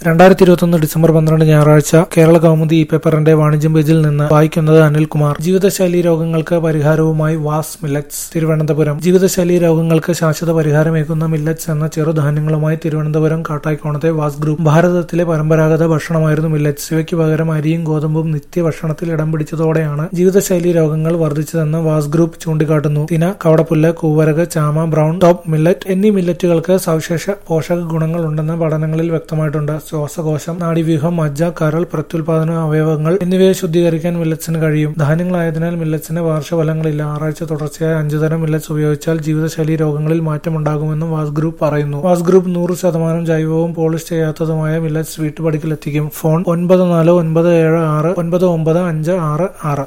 രണ്ടായിരത്തി ഇരുപത്തൊന്ന് ഡിസംബർ പന്ത്രണ്ട് ഞായറാഴ്ച കേരള കൗമുദി ഈ പേപ്പറിന്റെ വാണിജ്യം പേജിൽ നിന്ന് വായിക്കുന്നത് അനിൽകുമാർ ജീവിതശൈലി രോഗങ്ങൾക്ക് പരിഹാരവുമായി വാസ് മില്ലറ്റ്സ് തിരുവനന്തപുരം ജീവിതശൈലി രോഗങ്ങൾക്ക് ശാശ്വത പരിഹാരമേകുന്ന മില്ലറ്റ്സ് എന്ന ചെറുധാന്യങ്ങളുമായി തിരുവനന്തപുരം കാട്ടായിക്കോണത്തെ വാസ് ഗ്രൂപ്പ് ഭാരതത്തിലെ പരമ്പരാഗത ഭക്ഷണമായിരുന്നു മില്ലറ്റ്സ് ഇവയ്ക്ക് പകരം അരിയും ഗോതമ്പും നിത്യഭക്ഷണത്തിൽ ഇടം പിടിച്ചതോടെയാണ് ജീവിതശൈലി രോഗങ്ങൾ വർദ്ധിച്ചതെന്ന് വാസ് ഗ്രൂപ്പ് ചൂണ്ടിക്കാട്ടുന്നു തിന കവടപ്പുല്ല് കൂവരക് ചാമ ബ്രൗൺ ടോപ്പ് മില്ലറ്റ് എന്നീ മില്ലറ്റുകൾക്ക് സവിശേഷ പോഷക ഗുണങ്ങൾ ഉണ്ടെന്ന് പഠനങ്ങളിൽ വ്യക്തമായിട്ടുണ്ട് ശ്വാസകോശം നാഡീവ്യൂഹം മജ്ജ കരൾ പ്രത്യുൽപാദന അവയവങ്ങൾ എന്നിവയെ ശുദ്ധീകരിക്കാൻ മില്ലറ്റ്സിന് കഴിയും ധാന്യങ്ങളായതിനാൽ മില്ലറ്റ്സിന് പാർശ്വഫലങ്ങളില്ല ആറാഴ്ച തുടർച്ചയായി അഞ്ചു തരം മില്ലറ്റ്സ് ഉപയോഗിച്ചാൽ ജീവിതശൈലി രോഗങ്ങളിൽ മാറ്റമുണ്ടാകുമെന്നും വാസ് ഗ്രൂപ്പ് പറയുന്നു വാസ് ഗ്രൂപ്പ് നൂറ് ശതമാനം ജൈവവും പോളിഷ് ചെയ്യാത്തതുമായ മില്ലറ്റ്സ് വീട്ടുപടിക്കലെത്തിക്കും ഫോൺ ഒൻപത് നാല് ഒൻപത് ഏഴ് ആറ് ഒൻപത് ഒമ്പത് അഞ്ച് ആറ് ആറ്